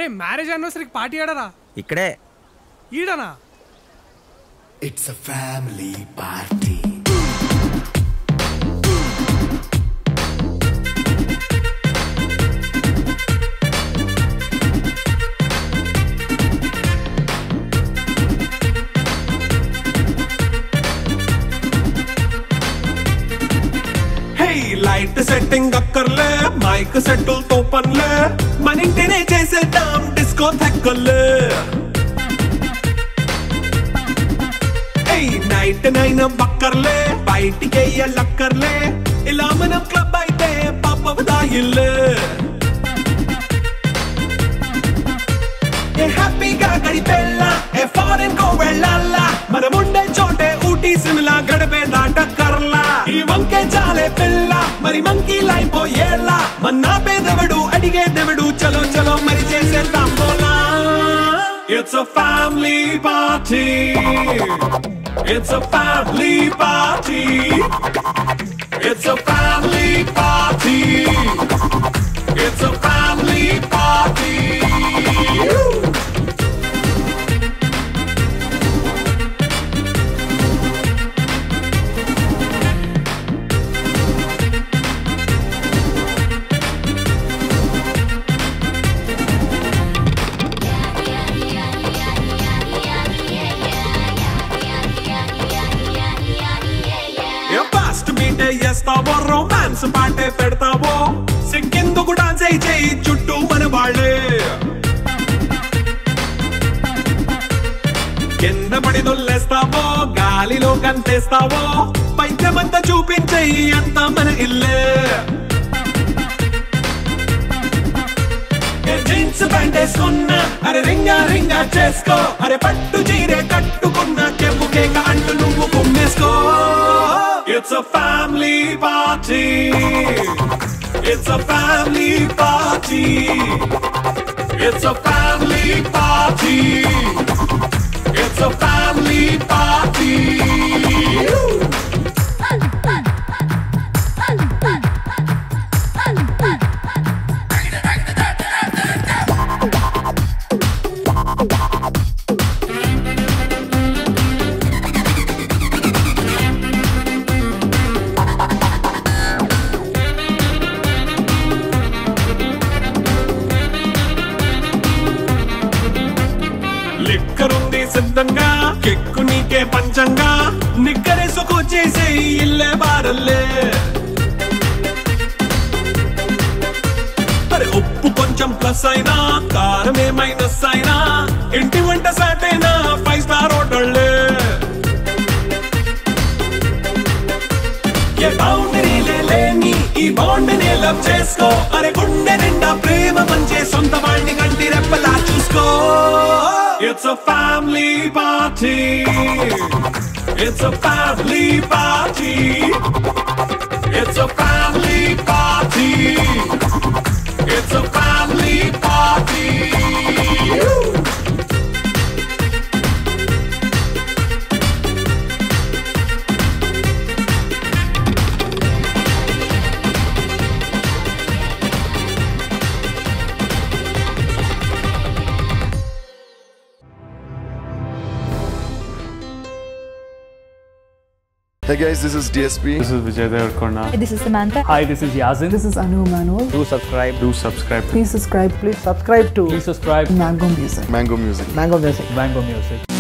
అరే marriage యానివర్సరీకి party ఆడరా ఇక్కడే ఈడనా It's a family party. Hey light setting అక్కర్లే మైక్ సెట్టులతో పనులే మన ఇంటినే చేసేద్దాం డిస్కో థక్కర్లే ఏయ్ నైట్ నైన్ బక్కర్లే బయటికి వెళ్ళక్కర్లే ఇలా మనం క్లబ్ అయితే పాప దాయిల్లే ఏ హ్యాపీగా గడిపెళ్ళ ఏ ఫారెన్ కో వెళ్ళాల మనం ఉండే చోటే ఊటీ సిమ్లా గడిపే దాటక్కర్లా ఈ వంకే చాలే పిల్ల మరి మంకీ లైఫ్ ఏళ్ళ మన్నా పేదవడు అడిగే దేవుడు చలో చలో మరి చేసేద్దాం పోలా it's a family party it's a family party it's a family party it's a family party fast మీటే చేస్తావో రొమాన్స్ పాటే పెడతావో సిక్కెందుకు డాన్స్ అయి చేయి చుట్టూ మన వాళ్ళే కింద పడి దొల్లేస్తావో గాలిలో కంతేస్తావో పైద్యమంతా చూపించేయి అంత మన ఇల్లే ఏ జీన్స్ ప్యాంట్ వేసుకున్నా అరే రింగా రింగా చేసుకో అరే పట్టు చీరే కట్టుకున్న చెప్పు కేక అంటూ నువ్వు కుమ్మేసుకో it's a family party it's a family party it's a family party it's a family party లిక్కరుంది సిద్ధంగా కెక్కు నీకే పంచంగా నిక్కరేసుకు చేసే ఇల్లే బారల్లే మరి ఉప్పు కొంచెం ప్లస్ అయినా కారమే మైనస్ అయినా ఇంటి వంట సాట్ అయినా ఫైవ్ స్టార్ హోటళ్ళే ఏ బౌండరీలే లేని ఈ బాండ్ ని లవ్ చేసుకో అరే గుండె నిండా ప్రేమ పంచే సొంత వాడిని కంటి రెప్పలా చూసుకో it's a family party it's a family party it's a family party it's a family party Hey guys, this is DSP. This is Vijay Devarkonda. This is Samantha. Hi, this is Yazin. This is Anu Manuel. Do subscribe Do subscribe. Please subscribe. Please subscribe to Please subscribe. Mango Music. Mango Music. Mango Music. Mango Music.